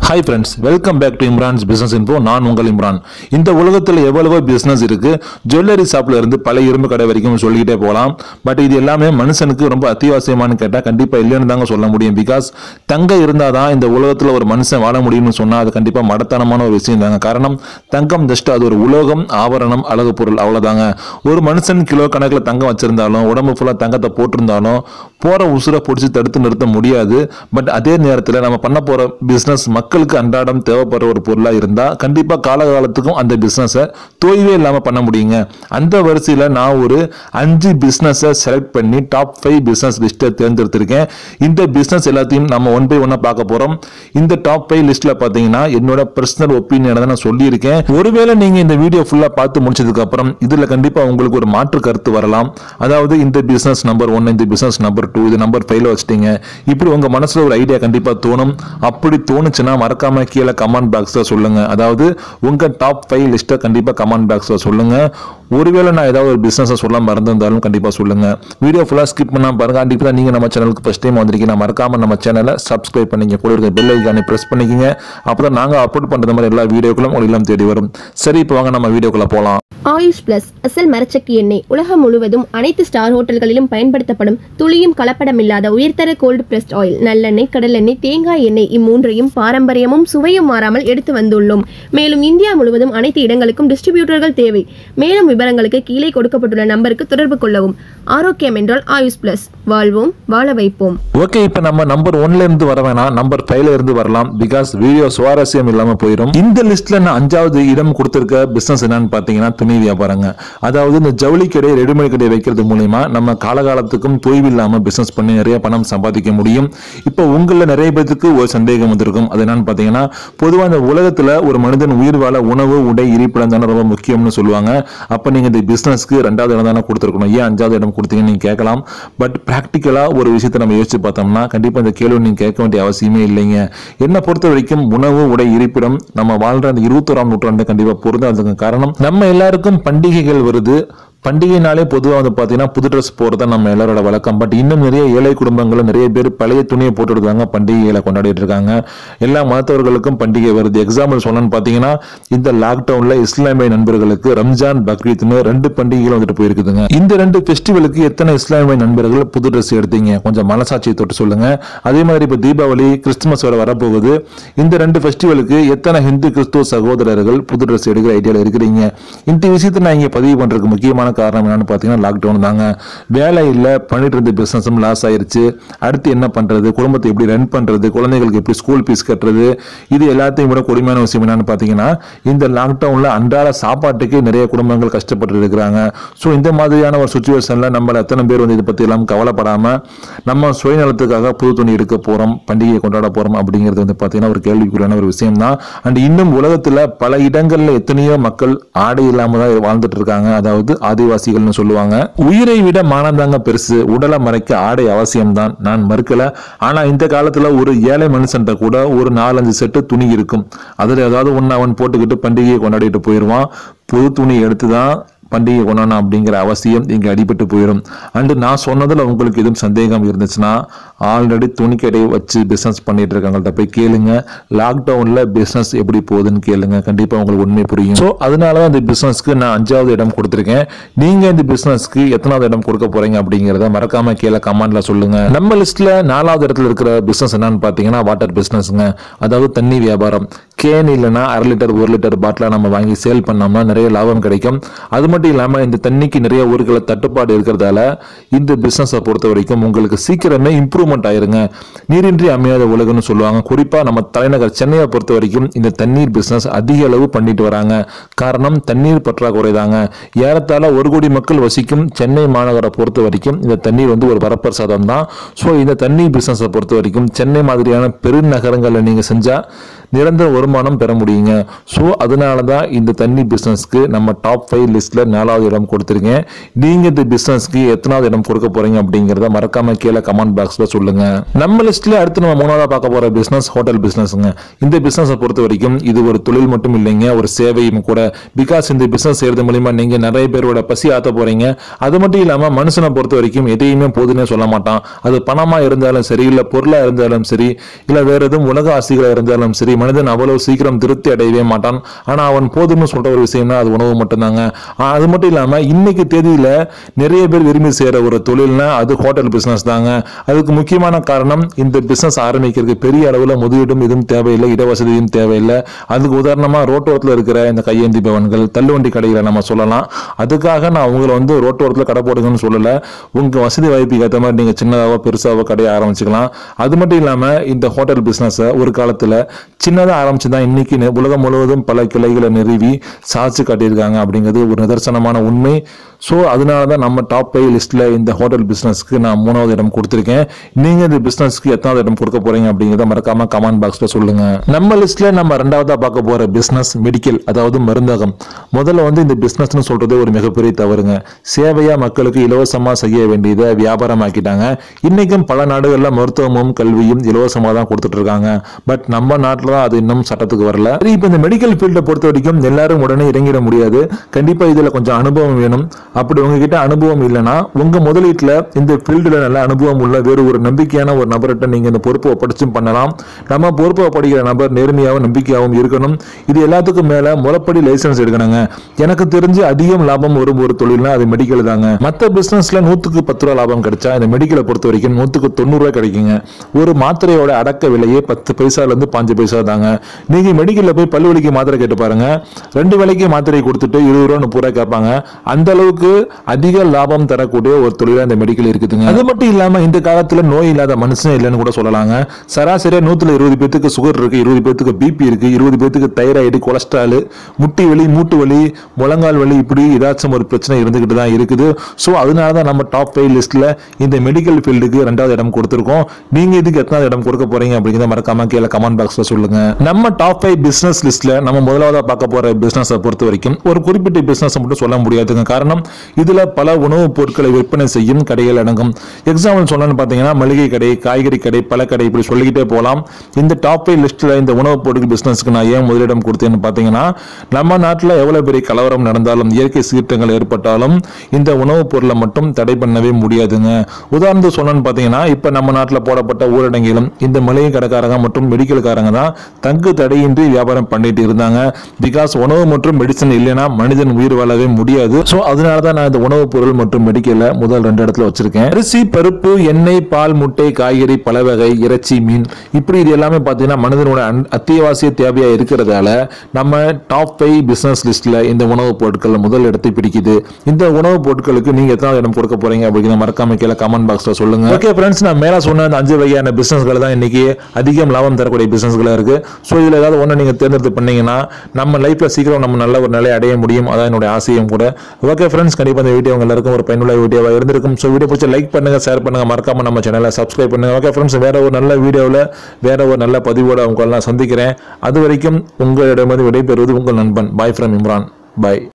hi friends welcome back to Imran's business info நான் உங்கள் இம்ரான் இந்த உலகத்தில் எவ்வளவோ பிசினஸ் இருக்கு ஜுவல்லரி ஷாப்ல இருந்து பல இரும்பு கடை வரைக்கும் சொல்லிக்கிட்டே போகலாம் பட் இது எல்லாமே மனுஷனுக்கு ரொம்ப அத்தியாவசியமானு கேட்டால் கண்டிப்பாக இல்லைன்னு தாங்க சொல்ல முடியும் பிகாஸ் தங்கம் இருந்தால் தான் இந்த உலகத்தில் ஒரு மனுஷன் வாழ முடியும்னு சொன்னால் அது கண்டிப்பாக மடத்தனமான ஒரு விஷயம் தாங்க காரணம் தங்கம் ஜஸ்ட் அது ஒரு உலோகம் ஆபரணம் அழகு பொருள் அவ்வளோதாங்க ஒரு மனுஷன் கிலோ கணக்கில் தங்கம் வச்சிருந்தாலும் உடம்பு ஃபுல்லாக தங்கத்தை போட்டிருந்தாலும் போகிற உசுரை பிடிச்சி தடுத்து நிறுத்த முடியாது பட் அதே நேரத்தில் நம்ம பண்ண போகிற பிஸ்னஸ் மக்களுக்கு அன்றாடம் தேவைப்படுற ஒரு பொருளாக இருந்தால் கண்டிப்பாக காலகாலத்துக்கும் அந்த பிஸ்னஸை தொய்வே இல்லாமல் பண்ண முடியுங்க அந்த வரிசையில் நான் ஒரு அஞ்சு பிஸ்னஸை செலக்ட் பண்ணி டாப் ஃபைவ் பிஸ்னஸ் லிஸ்ட்டை தேர்ந்தெடுத்திருக்கேன் இந்த பிஸ்னஸ் எல்லாத்தையும் நம்ம ஒன் பை ஒன்னாக பார்க்க போகிறோம் இந்த டாப் ஃபைவ் லிஸ்ட்டில் பார்த்தீங்கன்னா என்னோட பர்சனல் ஒப்பீனியனை தான் நான் சொல்லியிருக்கேன் ஒருவேளை நீங்கள் இந்த வீடியோ ஃபுல்லாக பார்த்து முடிச்சதுக்கு அப்புறம் இதில் கண்டிப்பாக உங்களுக்கு ஒரு மாற்று கருத்து வரலாம் அதாவது இந்த பிஸ்னஸ் நம்பர் ஒன் இந்த பிஸ்னஸ் நம்பர் டூ இது நம்பர் ஃபைவ்ல வச்சிட்டீங்க இப்படி உங்கள் மனசில் ஒரு ஐடியா கண்டிப்பாக தோணும் அப்படி தோணுச்சுன்னா மறக்காம கீழே கமெண்ட் பாக்ஸில் சொல்லுங்க அதாவது உங்கள் டாப் ஃபைவ் லிஸ்ட்டை கண்டிப்பாக கமெண்ட் பாக்ஸில் சொல்லுங்க ஒருவேளை நான் ஏதாவது ஒரு பிஸ்னஸை சொல்ல மறந்திருந்தாலும் கண்டிப்பாக சொல்லுங்க வீடியோ ஃபுல்லாக ஸ்கிப் பண்ணாம பாருங்க கண்டிப்பாக நீங்கள் நம்ம சேனலுக்கு ஃபஸ்ட் டைம் வந்திருக்கீங்க மறக்காம நம்ம சேனலை சப்ஸ்கிரைப் பண்ணிங்க கூட இருக்க பெல் ஐக்கானை ப்ரெஸ் பண்ணிக்கிங்க அப்போ தான் நாங்கள் அப்லோட் பண்ணுற மாதிரி எல்லா வீடியோக்களும் ஒரு இல்லம் தேடி வரும் சரி இப்போ வாங்க நம்ம வீடியோக்குள்ளே போகலாம் ஆயுஷ் பிளஸ் அசல் மரச்செக்கு எண்ணெய் உலகம் முழுவதும் அனைத்து ஸ்டார் ஹோட்டல்களிலும் பயன்படுத்தப்படும் துளியும் கலப்படமில்லாத உயர்தர கோல்டு பிரஸ்ட் ஆயில் நல்லெண்ணெய் கடலெண்ணெய் தேங்காய் எண்ணெய் இம்மூன்றையும் பாரம்பரியமும் சுவையும் மாறாமல் எடுத்து வந்துள்ளோம் மேலும் இந்தியா முழுவதும் அனைத்து இடங்களுக்கும் டிஸ்ட்ரிபியூட்டர்கள் தேவை மேலும் விவரங்களுக்கு கீழே கொடுக்கப்பட்டுள்ள நம்பருக்கு தொடர்பு கொள்ளவும் ஆரோக்கியம் என்றால் ஆயுஷ் பிளஸ் வாழ்வோம் வாழ வைப்போம் ஓகே இப்போ நம்ம நம்பர் ஒன்ல இருந்து வர வேணாம் நம்பர் ஃபைவ்ல இருந்து வரலாம் பிகாஸ் வீடியோ சுவாரஸ்யம் இல்லாம போயிடும் இந்த லிஸ்ட்ல நான் அஞ்சாவது இடம் கொடுத்திருக்க பிசினஸ் என்னன்னு பாத்தீங்கன்னா துணி வியாபாரங்க அதாவது இந்த ஜவுளி கடை ரெடிமேட் கடை வைக்கிறது மூலியமா நம்ம காலகாலத்துக்கும் தொய்வு இல்லாம பிசினஸ் பண்ணி நிறைய பணம் சம்பாதிக்க முடியும் இப்போ உங்கள நிறைய பேருக்கு ஒரு சந்தேகம் வந்திருக்கும் அது என்னன்னு பாத்தீங்கன்னா பொதுவாக இந்த உலகத்துல ஒரு மனிதன் உயிர் வாழ உணவு உடை இருப்பிடம் தானே ரொம்ப முக்கியம்னு சொல்லுவாங்க அப்ப நீங்க இந்த பிசினஸ்க்கு ரெண்டாவது இடம் தானே கொடுத்துருக்கணும் ஏன் அஞ்சாவது இடம் கொடுத்தீங்கன்னு நீங்க கேட்கலாம் பட் ப்ராக்டிக்கலா ஒரு விஷயத்தை நம்ம யோசிச்சு பார்த்தோம்னா கண்டிப்பா இந்த கேள்வி நீங்க கேட்க வேண்டிய அவசியமே இல்லைங்க என்னை பொறுத்த வரைக்கும் உணவு உடை இருப்பிடம் நம்ம வாழ்ற அந்த இருபத்தோராம் நூற்றாண்டு கண்டிப்பா பொருந்தாதுங்க காரணம் நம்ம எல்லாருக்கும் பண்டிகைகள் வருது பண்டிகைனாலே பொதுவாக வந்து பார்த்தீங்கன்னா புது ட்ரெஸ் போகிறது நம்ம எல்லாரோட வழக்கம் பட் இன்னும் நிறைய ஏழை குடும்பங்கள் நிறைய பேர் பழைய துணியை போட்டுட்டு தாங்க பண்டிகைகளை கொண்டாடிட்டு இருக்காங்க எல்லா மதத்தவர்களுக்கும் பண்டிகை வருது எக்ஸாம்பிள் சொல்லணும்னு பார்த்தீங்கன்னா இந்த லாக்டவுனில் இஸ்லாமிய நண்பர்களுக்கு ரம்ஜான் பக்ரீத்னு ரெண்டு பண்டிகைகள் வந்துட்டு போயிருக்குதுங்க இந்த ரெண்டு ஃபெஸ்டிவலுக்கு எத்தனை இஸ்லாமிய நண்பர்கள் புது ட்ரெஸ் எடுத்தீங்க கொஞ்சம் மனசாட்சியை தொட்டு சொல்லுங்க அதே மாதிரி இப்போ தீபாவளி கிறிஸ்துமஸோட வரப்போகுது இந்த ரெண்டு ஃபெஸ்டிவலுக்கு எத்தனை ஹிந்து கிறிஸ்துவ சகோதரர்கள் புது ட்ரெஸ் எடுக்கிற ஐடியாவில் இருக்கிறீங்க இந்த விஷயத்தை நான் இங்கே பதிவு பண்ணுறதுக்கு முக்கியமான காரணம் என்னன்னு பார்த்தீங்கன்னா லாக்டவுன் தாங்க வேலை இல்லை பண்ணிட்டு இருந்த பிஸ்னஸும் லாஸ் ஆயிருச்சு அடுத்து என்ன பண்ணுறது குடும்பத்தை எப்படி ரன் பண்ணுறது குழந்தைகளுக்கு எப்படி ஸ்கூல் ஃபீஸ் கட்டுறது இது எல்லாத்தையும் விட கொடுமையான விஷயம் என்னன்னு பார்த்தீங்கன்னா இந்த லாக்டவுனில் அன்றாட சாப்பாட்டுக்கு நிறைய குடும்பங்கள் கஷ்டப்பட்டு இருக்கிறாங்க ஸோ இந்த மாதிரியான ஒரு சுச்சுவேஷனில் நம்மள எத்தனை பேர் வந்து இதை பற்றி எல்லாம் கவலைப்படாமல் நம்ம சுயநலத்துக்காக புது துணி எடுக்க போகிறோம் பண்டிகையை கொண்டாட போகிறோம் அப்படிங்கிறது வந்து பார்த்தீங்கன்னா ஒரு கேள்விக்குறியான ஒரு விஷயம் தான் அண்ட் இன்னும் உலகத்தில் பல இடங்களில் எத்தனையோ மக்கள் ஆடை இல்லாமல் தான் வாழ்ந்துட்டு இருக்காங்க அதாவது ஆதிவாசிகள்னு சொல்லுவாங்க உயிரை விட மானந்தாங்க பெருசு உடலை மறைக்க ஆடை அவசியம்தான் நான் மறுக்கல ஆனா இந்த காலத்துல ஒரு ஏழை மனுஷன்ட்ட கூட ஒரு நாலஞ்சு செட்டு துணி இருக்கும் அதுல ஏதாவது ஒன்று அவன் போட்டுக்கிட்டு பண்டிகையை கொண்டாடிட்டு போயிடுவான் புது துணி எடுத்து தான் பண்டிகை கொண்டாடணும் அப்படிங்கிற அவசியம் இங்கே அடிபட்டு போயிடும் அண்டு நான் சொன்னதில் உங்களுக்கு எதுவும் சந்தேகம் இருந்துச்சுன்னா ஆல்ரெடி துணிக்கடை வச்சு பிஸ்னஸ் பண்ணிட்டு இருக்கவங்கள்ட்ட போய் கேளுங்க லாக்டவுனில் பிஸ்னஸ் எப்படி போகுதுன்னு கேளுங்க கண்டிப்பாக உங்களுக்கு உண்மை புரியும் ஸோ அதனால தான் இந்த பிஸ்னஸ்க்கு நான் அஞ்சாவது இடம் கொடுத்துருக்கேன் நீங்கள் இந்த பிஸ்னஸ்க்கு எத்தனாவது இடம் கொடுக்க போறீங்க அப்படிங்கிறத மறக்காம கீழே கமெண்ட்ல சொல்லுங்க நம்ம லிஸ்ட்ல நாலாவது இடத்துல இருக்கிற பிஸ்னஸ் என்னன்னு பார்த்தீங்கன்னா வாட்டர் பிஸ்னஸ்ங்க அதாவது தண்ணி வியாபாரம் கேன் இல்லைன்னா அரை லிட்டர் ஒரு லிட்டர் பாட்டிலாக நம்ம வாங்கி சேல் பண்ணோம்னா நிறைய லாபம் கிடைக்கும் அது மட்டும் இல்லாமல் இந்த தண்ணிக்கு நிறைய ஊர்களில் தட்டுப்பாடு இருக்கிறதால இந்த பிஸ்னஸை பொறுத்த வரைக்கும் உங்களுக்கு சீக்கிரமே இம்ப்ரூவ்மெண்ட் ஆயிருங்க நீரின்றி அமையாத உலகம்னு சொல்லுவாங்க குறிப்பாக நம்ம தலைநகர் சென்னையை பொறுத்த வரைக்கும் இந்த தண்ணீர் பிஸ்னஸ் அதிக அளவு பண்ணிட்டு வராங்க காரணம் தண்ணீர் பற்றாக்குறை தாங்க ஏறத்தாழ ஒரு கோடி மக்கள் வசிக்கும் சென்னை மாநகரை பொறுத்த வரைக்கும் இந்த தண்ணீர் வந்து ஒரு வரப்பிரசாதம் தான் ஸோ இந்த தண்ணீர் பிஸ்னஸை பொறுத்த வரைக்கும் சென்னை மாதிரியான பெருநகரங்களில் நீங்கள் செஞ்சால் நிரந்தர வருமானம் பெற முடியுங்க ஸோ அதனால தான் இந்த தண்ணி பிஸ்னஸ்க்கு நம்ம டாப் ஃபைவ் லிஸ்ட்டில் நாலாவது இடம் கொடுத்துருக்கேன் நீங்கள் இந்த பிஸ்னஸ்க்கு எத்தனாவது இடம் கொடுக்க போறீங்க அப்படிங்கிறத மறக்காம கீழே கமெண்ட் பாக்ஸில் சொல்லுங்க நம்ம லிஸ்ட்டில் அடுத்து நம்ம மூணாவதாக பார்க்க போகிற பிஸ்னஸ் ஹோட்டல் பிஸ்னஸ்ங்க இந்த பிஸ்னஸை பொறுத்த வரைக்கும் இது ஒரு தொழில் மட்டும் இல்லைங்க ஒரு சேவையும் கூட பிகாஸ் இந்த பிஸ்னஸ் செய்யறது மூலியமா நீங்கள் நிறைய பேரோட பசி ஆத்த போறீங்க அது மட்டும் இல்லாமல் மனுஷனை பொறுத்த வரைக்கும் எதையுமே போதுன்னே சொல்ல மாட்டான் அது பணமாக இருந்தாலும் சரி இல்லை பொருளாக இருந்தாலும் சரி இல்லை வேற எதுவும் உலக ஆசைகளாக இருந்தாலும் சரி மனிதன் அவ்வளவு சீக்கிரம் திருப்தி அடையவே மாட்டான் ஆனா அவன் போதும்னு சொல்ற ஒரு விஷயம்னா அது உணவு மட்டும்தாங்க ஆஹ் அது மட்டும் இல்லாம இன்னைக்கு தேதியில நிறைய பேர் விரும்பி செய்யற ஒரு தொழில்னா அது ஹோட்டல் பிசினஸ் தாங்க அதுக்கு முக்கியமான காரணம் இந்த பிசினஸ் ஆரம்பிக்கிறதுக்கு பெரிய அளவுல முதலீடும் இதுவும் தேவையில்லை இடவசதியும் தேவையில்லை அதுக்கு உதாரணமா ரோட்டோரத்தில் இருக்கிற இந்த கையேந்தி பவன்கள் தள்ளுவண்டி கடைகளை நம்ம சொல்லலாம் அதுக்காக நான் உங்களை வந்து ரோட்டோரத்தில் கடை போடுங்கன்னு சொல்லல உங்க வசதி வாய்ப்புக்கு ஏற்ற மாதிரி நீங்க சின்னதாவோ பெருசாவோ கடையை ஆரம்பிச்சுக்கலாம் அது மட்டும் இல்லாம இந்த ஹோட்டல் பிசினஸை ஒரு காலத்துல சின்னதா ஆரம்பிச்சு தான் இன்னைக்கு நெ- உலகம் முழுவதும் பல கிளைகளை நிறுவி சாதிச்சு காட்டியிருக்காங்க அப்படிங்கிறது ஒரு நிதர்சனமான உண்மை ஸோ அதனால தான் நம்ம டாப் ஃபைவ் லிஸ்ட்ல இந்த ஹோட்டல் பிசினஸ்க்கு நான் மூணாவது இடம் கொடுத்துருக்கேன் நீங்க இந்த பிசினஸ்க்கு எத்தனாவது இடம் கொடுக்க போறீங்க அப்படிங்கிறத மறக்காம கமெண்ட் பாக்ஸ்ல சொல்லுங்க நம்ம லிஸ்ட்ல நம்ம ரெண்டாவதா பார்க்க போற பிசினஸ் மெடிக்கல் அதாவது மருந்தகம் முதல்ல வந்து இந்த பிசினஸ்னு சொல்றது ஒரு மிகப்பெரிய தவறுங்க சேவையா மக்களுக்கு இலவசமா செய்ய வேண்டியதை வியாபாரம் ஆக்கிட்டாங்க இன்னைக்கும் பல நாடுகள்ல மருத்துவமும் கல்வியும் இலவசமா தான் கொடுத்துட்டு இருக்காங்க பட் நம்ம நாட்டில் தான் அது இன்னும் சட்டத்துக்கு வரல சரி இப்போ இந்த மெடிக்கல் ஃபீல்டை பொறுத்த வரைக்கும் எல்லாரும் உடனே இறங்கிட முடியாது கண்டிப்பா இதுல கொஞ்சம் அனுபவம் வேணும் அப்படி உங்ககிட்ட அனுபவம் இல்லைன்னா உங்க முதலீட்டுல இந்த ஃபீல்டுல நல்ல அனுபவம் உள்ள வேறு ஒரு நம்பிக்கையான ஒரு நபர்கிட்ட நீங்க இந்த பொறுப்பை ஒப்படைச்சும் பண்ணலாம் நம்ம பொறுப்பை ஒப்படைக்கிற நபர் நேர்மையாகவும் நம்பிக்கையாகவும் இருக்கணும் இது எல்லாத்துக்கும் மேல முறைப்படி லைசன்ஸ் எடுக்கணுங்க எனக்கு தெரிஞ்சு அதிகம் லாபம் வரும் ஒரு தொழில்னா அது மெடிக்கல் தாங்க மற்ற பிசினஸ்ல நூத்துக்கு பத்து ரூபா லாபம் கிடைச்சா இந்த மெடிக்கலை பொறுத்த வரைக்கும் நூத்துக்கு தொண்ணூறு ரூபாய் கிடைக்குங்க ஒரு மாத்திரையோட அடக்க விலையே பத்து பைசால இருந்து பாஞ்சு பைசா தாங்க நீங்க மெடிக்கல்ல போய் பல்லு வலிக்கு மாத்திரை கேட்டு பாருங்க ரெண்டு வேலைக்கு மாத்திரை கொடுத்துட்டு இருபது ரூபா முப்பது ரூபாய் கேட்பாங்க அந்த அளவுக்கு அதிக லாபம் தரக்கூடிய ஒரு தொழிலா இந்த மெடிக்கல் இருக்குதுங்க அது மட்டும் இல்லாம இந்த காலத்துல நோய் இல்லாத மனுஷன் இல்லைன்னு கூட சொல்லலாங்க சராசரியா நூத்துல இருபது பேத்துக்கு சுகர் இருக்கு இருபது பேத்துக்கு பிபி இருக்கு இருபது பேத்துக்கு தைராய்டு கொலஸ்ட்ரால் முட்டி வலி மூட்டு வலி முழங்கால் வலி இப்படி ஏதாச்சும் ஒரு பிரச்சனை இருந்துகிட்டு தான் இருக்குது ஸோ அதனால தான் நம்ம டாப் ஃபைவ் லிஸ்ட்ல இந்த மெடிக்கல் ஃபீல்டுக்கு ரெண்டாவது இடம் கொடுத்துருக்கோம் நீங்க இதுக்கு எத்தனாவது இடம் கொடுக்க போறீங்க அப்படிங்கிறத மறக்காம கீழே கமெண்ட் பாக்ஸ்ல சொல்லுங்க நம்ம டாப் ஃபைவ் பிசினஸ் லிஸ்ட்ல நம்ம முதலாவதா பார்க்க போற பிசினஸ் பொறுத்த வரைக்கும் ஒரு குறிப்பிட்ட பிசினஸ் மட்டும் சொல்ல முடியாதுங்க காரணம் இதுல பல உணவுப் பொருட்களை விற்பனை செய்யும் கடைகள் அடங்கும் எக்ஸாம்பிள் சொல்லணும்னு பார்த்தீங்கன்னா மளிகை கடை காய்கறி கடை பழக்கடை இப்படி சொல்லிக்கிட்டே போகலாம் இந்த டாப் ஃபைவ் லிஸ்ட்ல இந்த உணவுப் பொருட்கள் பிசினஸ்க்கு நான் ஏன் முதலிடம் கொடுத்தேன்னு பார்த்தீங்கன்னா நம்ம நாட்டில் எவ்வளவு பெரிய கலவரம் நடந்தாலும் இயற்கை சீற்றங்கள் ஏற்பட்டாலும் இந்த உணவுப் பொருளை மட்டும் தடை பண்ணவே முடியாதுங்க உதாரணத்துக்கு சொல்லணும்னு பார்த்தீங்கன்னா இப்போ நம்ம நாட்டில் போடப்பட்ட ஊரடங்கிலும் இந்த மளிகை கடைக்காரங்க மற்றும் மெடிக்கல்காரங்க தான் தங்கு தடையின்றி வியாபாரம் பண்ணிட்டு இருந்தாங்க பிகாஸ் உணவு மற்றும் மெடிசன் இல்லைன்னா மனிதன் உயிர் வாழவே முடியாது ஸோ அதனால தான் நான் இந்த உணவுப் பொருள் மற்றும் மெடிக்கல்ல முதல் ரெண்டு இடத்துல வச்சிருக்கேன் அரிசி பருப்பு எண்ணெய் பால் முட்டை காய்கறி பல வகை இறைச்சி மீன் இப்படி இது எல்லாமே பார்த்தீங்கன்னா மனிதனோட அன்- அத்தியாவசிய தேவையா இருக்கிறதால நம்ம டாப் ஃபைவ் பிசினஸ் லிஸ்ட்ல இந்த உணவுப் பொருட்கள் முதல் இடத்தை பிடிக்குது இந்த உணவுப் பொருட்களுக்கு நீங்க எத்தனாவது இடம் கொடுக்க போறீங்க அப்படிங்கிற மறக்காம கீழே கமெண்ட் பாக்ஸ்ல சொல்லுங்க ஓகே ஃப்ரெண்ட்ஸ் நான் மேல சொன்ன அந்த அஞ்சு வகையான பிசினஸ்கள் தான் இன்னைக்கு அதிகம் லாபம் தரக்கூடிய பிசினஸ்களா இருக்கு ஸோ இதுல ஏதாவது ஒன்று நீங்க தேர்ந்தெடுத்து பண்ணீங்கன்னா நம்ம லைஃப்ல சீக்கிரம் நம்ம நல்ல ஒரு நிலை அடைய முடியும் அதான் என்னுடைய ஆசையும் கூட ஓகே ஃப்ரெண்ட்ஸ் கண்டிப்பா இந்த வீடியோ உங்க எல்லாருக்கும் ஒரு பயனுள்ள வீடியோவா இருந்திருக்கும் ஸோ வீடியோ பிடிச்ச லைக் பண்ணுங்க ஷேர் பண்ணுங்க மறக்காம நம்ம சேனலை சப்ஸ்கிரைப் பண்ணுங்க ஓகே ஃப்ரெண்ட்ஸ் வேற ஒரு நல்ல வீடியோவில் வேற ஒரு நல்ல பதிவோட உங்களெல்லாம் சந்திக்கிறேன் அது வரைக்கும் உங்களிடமிருந்து விடைபெறுவது உங்கள் நண்பன் பாய் ஃப்ரம் இம்ரான் பாய்